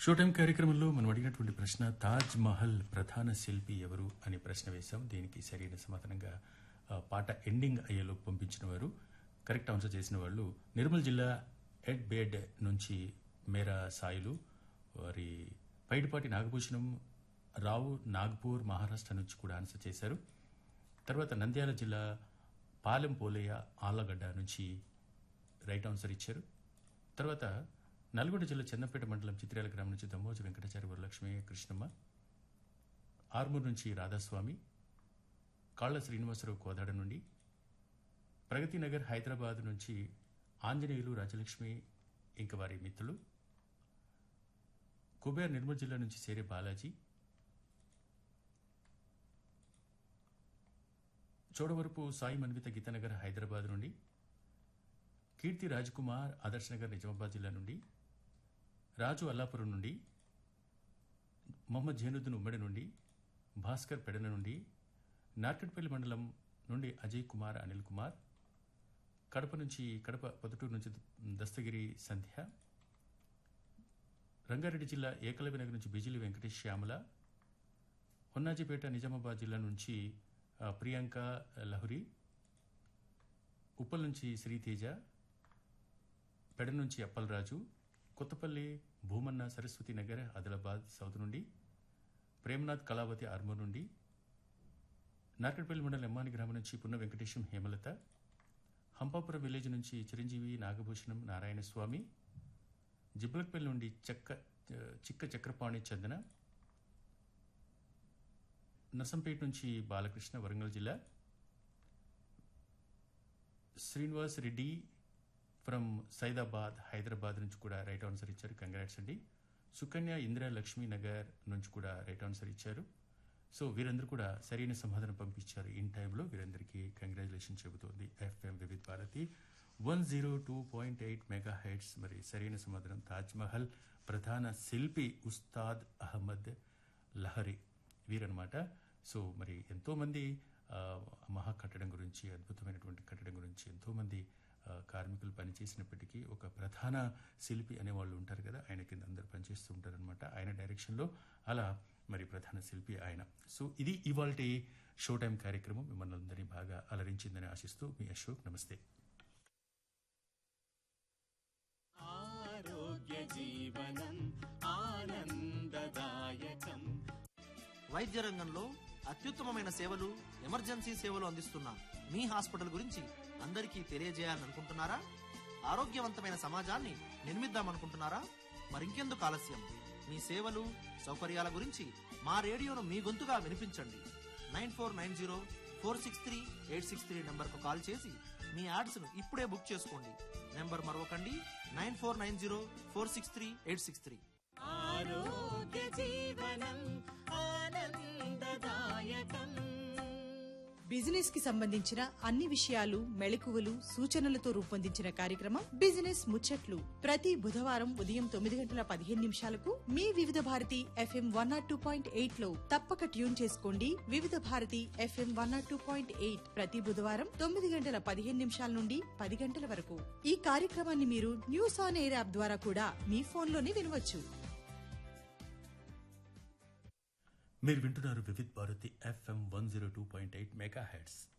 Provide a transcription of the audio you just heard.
show time కార్యక్రమంలో మనం అడిగినటువంటి ప్రశ్న తాజ్ మహల్ ప్రధాన శిల్పి ఎవరు అనే ప్రశ్న వేశాం దీనికి సరైన సమాధానంగా ఆ, పాట ఎండింగ్ అయ్యేలోపు పంపించిన వారు కరెక్ట్ ఆన్సర్ చేసిన వాళ్ళు నిర్మల్ జిల్లా ఎడ్ బేడ్ నుంచి మేరా సాయిలు వారి పైడిపాటి నాగభూషణం రావు నాగ్పూర్ మహారాష్ట్ర నుంచి కూడా ఆన్సర్ చేశారు తర్వాత నంద్యాల జిల్లా పాలెం పోలయ్య ఆలగడ్డ నుంచి రైట్ ఆన్సర్ ఇచ్చారు తర్వాత నల్గొండ జిల్లా చందంపేట మండలం చిత్రాల గ్రామం నుంచి దమ్మోజు వెంకటాచారి వరలక్ష్మి కృష్ణమ్మ ఆర్మూర్ నుంచి రాధాస్వామి కాళ్ల శ్రీనివాసరావు కోదాడ నుండి ప్రగతి నగర్ హైదరాబాద్ నుంచి ఆంజనేయులు రాజలక్ష్మి ఇంక వారి మిత్రులు కుబేర్ నిర్మల్ జిల్లా నుంచి సేరే బాలాజీ చోడవరపు సాయి మన్విత గీతానగర్ హైదరాబాద్ నుండి కీర్తి రాజ్కుమార్ ఆదర్శ్ నగర్ నిజామాబాద్ జిల్లా నుండి రాజు అల్లాపురం నుండి మొహమ్మద్ జైనుద్దీన్ ఉమ్మడి నుండి భాస్కర్ పెడన నుండి నార్కట్పల్లి మండలం నుండి అజయ్ కుమార్ అనిల్ కుమార్ కడప నుంచి కడప పొద్దుటూరు నుంచి దస్తగిరి సంధ్య రంగారెడ్డి జిల్లా ఏకలవ్య నగర్ నుంచి బిజిలి వెంకటేష్ శ్యామల హొన్నాజిపేట నిజామాబాద్ జిల్లా నుంచి ఆ, ప్రియాంక లహరి ఉప్పల్ నుంచి శ్రీతేజ పెడ నుంచి అప్పలరాజు కొత్తపల్లి భూమన్న సరస్వతి నగర్ ఆదిలాబాద్ సౌత్ నుండి ప్రేమనాథ్ కళావతి ఆర్మూర్ నుండి నార్కట్పల్లి మండలం ఎమ్మాని గ్రామం నుంచి పున్న వెంకటేశం హేమలత హంపాపురం విలేజ్ నుంచి చిరంజీవి నాగభూషణం నారాయణ స్వామి జిబ్లక్పల్లి నుండి చెక్క చిక్క చక్రపాణి చందన నర్సంపేట నుంచి బాలకృష్ణ వరంగల్ జిల్లా శ్రీనివాస్ రెడ్డి ఫ్రమ్ సైదాబాద్ హైదరాబాద్ నుంచి కూడా రైట్ ఆన్సర్ ఇచ్చారు కంగ్రాట్స్ అండి సుకన్య ఇందిరా లక్ష్మీ నగర్ నుంచి కూడా రైట్ ఆన్సర్ ఇచ్చారు సో వీరందరూ కూడా సరైన సమాధానం పంపించారు ఇన్ టైంలో వీరందరికీ కంగ్రాచులేషన్ చెబుతోంది FM Vividha Bharati one zero two point eight mega heads మరి సరైన సమాధానం తాజ్ మహల్ ప్రధాన శిల్పి ఉస్తాద్ అహ్మద్ లహరి వీరనమాట సో మరి ఎంతోమంది ఆ, మహా కట్టడం గురించి అద్భుతమైనటువంటి కట్టడం గురించి ఎంతోమంది ఆ, కార్మికులు పనిచేసినప్పటికీ ఒక ప్రధాన శిల్పి అనేవాళ్ళు ఉంటారు కదా ఆయన కింద అందరు పనిచేస్తూ ఉంటారనమాట ఆయన డైరెక్షన్లో అలా మరి ప్రధాన శిల్పి ఆయన సో ఇది ఇవాళ షో టైం కార్యక్రమం మిమ్మల్ని అందరినీ బాగా అలరించిందని ఆశిస్తూ మీ అశోక్ నమస్తే ఆరోగ్య జీవనం ఆనందదాయకం వైద్య రంగంలో అత్యుత్తమమైన సేవలు ఎమర్జెన్సీ సేవలు అందిస్తున్న మీ హాస్పిటల్ గురించి అందరికీ తెలియజేయాలనుకుంటున్నారా ఆరోగ్యవంతమైన సమాజాన్ని నిర్మిద్దామనుకుంటున్నారా మరింకెందుకు ఆలస్యం మీ సేవలు సౌకర్యాల గురించి మా రేడియోను మీ గొంతుగా వినిపించండి nine four nine zero four six three eight six three నెంబర్కు కాల్ చేసి మీ యాడ్స్ను ఇప్పుడే బుక్ చేసుకోండి నెంబర్ మరొకండి nine four nine zero four six three eight six three ఆరోగ్య జీవనం ఆనందదాయకం బిజినెస్ కి సంబంధించిన అన్ని విషయాలు మెళకువలు సూచనలతో రూపొందించిన కార్యక్రమం బిజినెస్ ముచ్చట్లు ప్రతి బుధవారం ఉదయం తొమ్మిది గంటల పదిహేను నిమిషాలకు మీ Vividha Bharati FM one naught two point eight లో తప్పక ట్యూన్ చేసుకోండి Vividha Bharati FM one naught two point eight ప్రతి బుధవారం తొమ్మిది గంటల పదిహేను నిమిషాల నుండి పది గంటల వరకు ఈ కార్యక్రమాన్ని మీరు న్యూస్ ఆన్ ఎయిర్ యాప్ ద్వారా కూడా మీ ఫోన్లోనే వినవచ్చు మీరు వింటున్నారు Vividh Bharati FM one zero two point eight mega heads